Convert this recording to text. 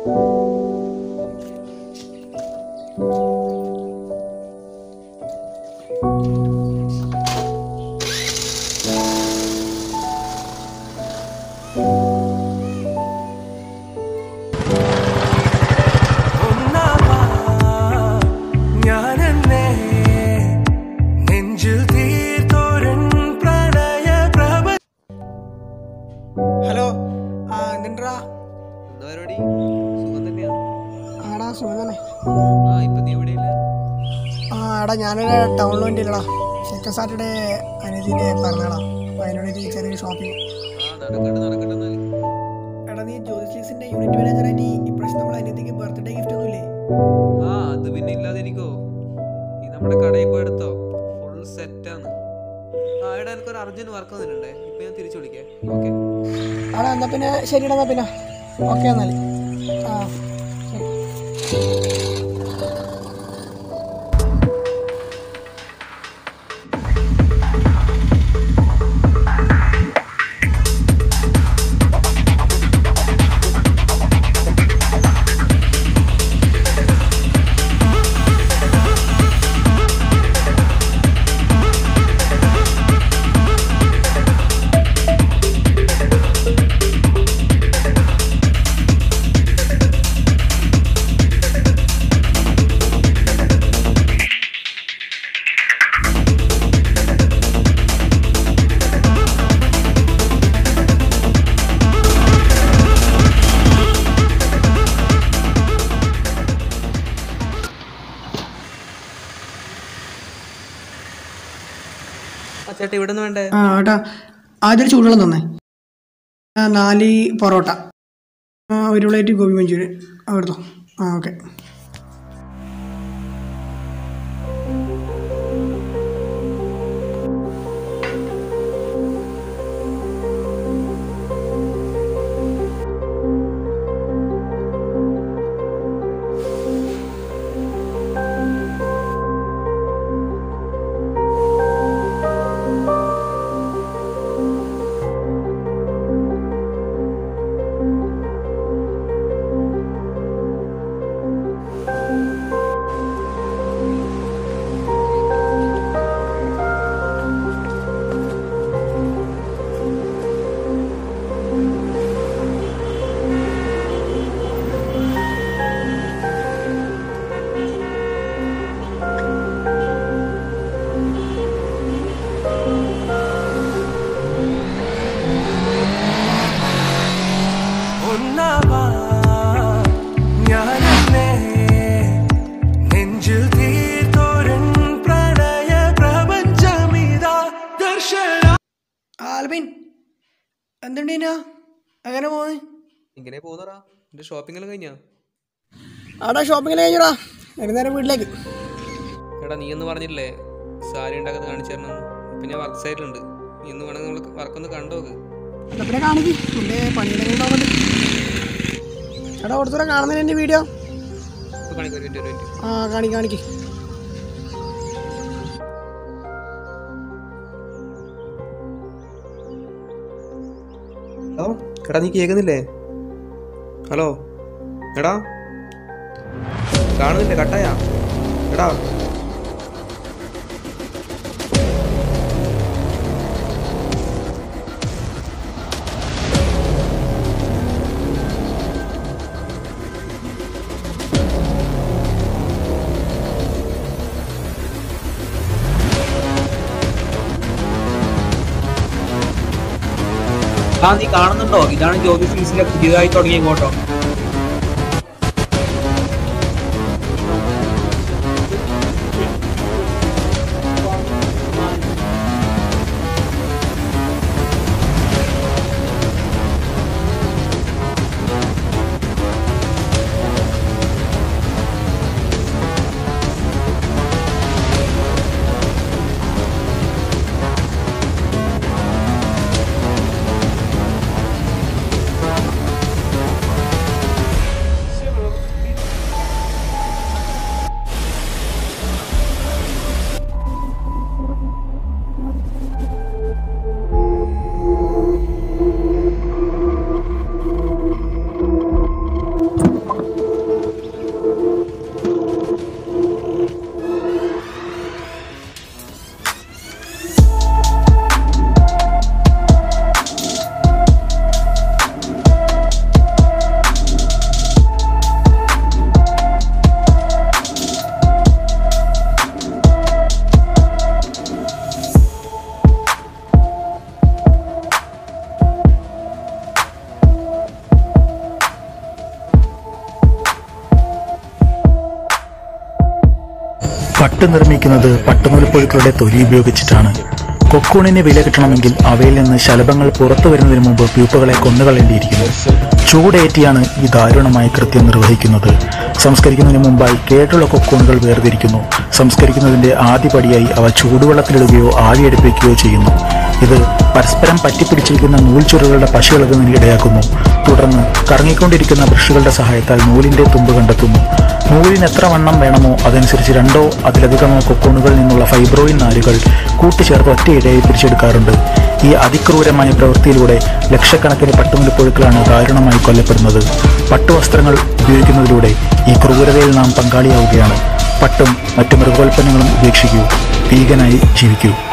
ഞാനെന്നെ നെഞ്ചിൽ തീർത്തോരൻ പ്രണയ പ്രഭ ഹലോ ആ എന്തിണ്ടാ എന്താ പരിപാടി സുഖം തന്നെയാ ആടാ സുഖം തന്നെ ആ ഇപ്പൊ നീ എവിടെയില്ല ആ എടാ ഞാനൊരു ടൗണിൽ വേണ്ടിയില്ലടാ സെക്കൻഡ് സാറ്റർഡേ അനിയത്തിൻ്റെ പറഞ്ഞടാ അപ്പോൾ അതിനോട് ചെറിയൊരു ഷോപ്പിംഗ് ആ നടക്കട്ടെ നടക്കട്ടെ എന്നാല് എടാ നീ ജ്യോതിഷീസിൻ്റെ യൂണിറ്റ് മാനേജറായിട്ട് ഈ ഇപ്രാവശ്യം നമ്മൾ അനിയത്തിക്ക് ബർത്ത്ഡേ ഗിഫ്റ്റ് ഒന്നും ഇല്ലേ ആ അത് പിന്നെ ഇല്ലാതിരിക്കോ നീ നമ്മുടെ കടയിൽ പോയി എടുത്തോ ഫുൾ സെറ്റാണ് ആ എടാ എനിക്കൊരു അർജന്റ് വർക്ക് വന്നിട്ടുണ്ടേ ഇപ്പൊ ഞാൻ തിരിച്ചു വിളിക്കേ ഓക്കെ ആടാ എന്നാൽ പിന്നെ ശരിടാ എന്നാൽ പിന്നെ ഓക്കെ എന്നാൽ ആ ശരി ആ ചേട്ടാ ഇവിടെ നിന്ന് വേണ്ടേ ആ ഏട്ടാ ആദ്യം ഒരു ചൂടുവെള്ളം തന്നേ ആ, നാല് പൊറോട്ട ആ, ഒരു പ്ലേറ്റ് ഗോബി മഞ്ചൂരിയൻ അവിടുത്തെ ആ ഓക്കെ ഒന്നാവാ ഞാനെന്നെ നെഞ്ചിൽ തീർത്തോരൻ പ്രണയ പ്രപഞ്ചമിതാ ദർശന ആൽബിൻ എന്തുണ്ടീനാ എങ്ങനെ പോന്ന് ഇങ്ങനെ പോകുന്നറാ എന്റെ ഷോപ്പിംഗ് എല്ലാം കഴിഞ്ഞാ ആടാ ഷോപ്പിങ്ങിൽ കഴിഞ്ഞടാ വൈകുന്നേരം വീട്ടിലേക്ക് എടാ നീ എന്ന് പറഞ്ഞില്ലേ സാരി ഉണ്ടാക്കുന്നത് കാണിച്ചു തരണം ഇപ്പൊ ഞാൻ വർക്ക് സൈറ്റിലുണ്ട് നീ എന്ന് വേണമെങ്കിൽ നമ്മൾ വർക്കൊന്ന് കണ്ടോക്ക് എന്നാ പിന്നെ കാണിക്ക് എൻ്റെ പണിയുടെ ഉണ്ടാവുന്നുണ്ട് എടാ കൊടുത്തൂടെ കാണുന്നതിന് എൻ്റെ വീഡിയോ ഇപ്പൊ കാണിക്കും ഒരു മിനിറ്റ് ഒരു മിനിറ്റ് ആ കാണി കാണിക്ക് ഹലോ എടാ നീ കേൾക്കുന്നില്ലേ ഹലോ എടാ കാണുന്നില്ലേ കട്ടായ എടാ ആ നീ കാണുന്നുണ്ടോ ഇതാണ് ജ്യോതി ഫീസിലെ പുതിയതായി തുടങ്ങിയ കോട്ടോ പട്ട് നിർമ്മിക്കുന്നത് പട്ടുനൂൽപ്പുഴുക്കളുടെ തൊലി ഉപയോഗിച്ചിട്ടാണ് കൊക്കൂണിന് വില കിട്ടണമെങ്കിൽ അവയിൽ നിന്ന് ശലഭങ്ങൾ പുറത്തു വരുന്നതിന് മുമ്പ് പ്യൂപ്പകളെ കൊന്നുകളേണ്ടിയിരിക്കുന്നു ചൂടേറ്റിയാണ് ഈ ദാരുണമായ കൃത്യം നിർവഹിക്കുന്നത് സംസ്കരിക്കുന്നതിന് മുമ്പായി കേട്ടുള്ള കൊക്കൂണുകൾ വേർതിരിക്കുന്നു സംസ്കരിക്കുന്നതിന്റെ ആദ്യപടിയായി അവ ചൂടുവെള്ളത്തിലിടുകയോ ആവിയടുപ്പിക്കുകയോ ചെയ്യുന്നു ഇത് പരസ്പരം പറ്റിപ്പിടിച്ചിരിക്കുന്ന നൂൽച്ചുരുകളുടെ പശിളകുന്നതിന് ഇടയാക്കുന്നു തുടർന്ന് കറങ്ങിക്കൊണ്ടിരിക്കുന്ന ബ്രഷുകളുടെ സഹായത്താൽ നൂലിന്റെ തുമ്പ് കണ്ടെത്തുന്നു നൂലിന് എത്ര വണ്ണം വേണമോ അതനുസരിച്ച് രണ്ടോ അതിലധികമോ കൊക്കോണുകളിൽ നിന്നുള്ള ഫൈബ്രോയിൻ നാരുകൾ കൂട്ടിച്ചേർത്ത് ഒറ്റയിടയായി പിരിച്ചെടുക്കാറുണ്ട് ഈ അതിക്രൂരമായ പ്രവൃത്തിയിലൂടെ ലക്ഷക്കണക്കിന് പട്ടുനൂൽപ്പുഴുക്കളാണ് ദാരുണമായി കൊല്ലപ്പെടുന്നത് പട്ടുവസ്ത്രങ്ങൾ ഉപയോഗിക്കുന്നതിലൂടെ ഈ ക്രൂരതയിൽ നാം പങ്കാളിയാവുകയാണ് പട്ടും മറ്റു മൃഗോൽപ്പന്നങ്ങളും ഉപേക്ഷിക്കൂ വീഗനായി ജീവിക്കൂ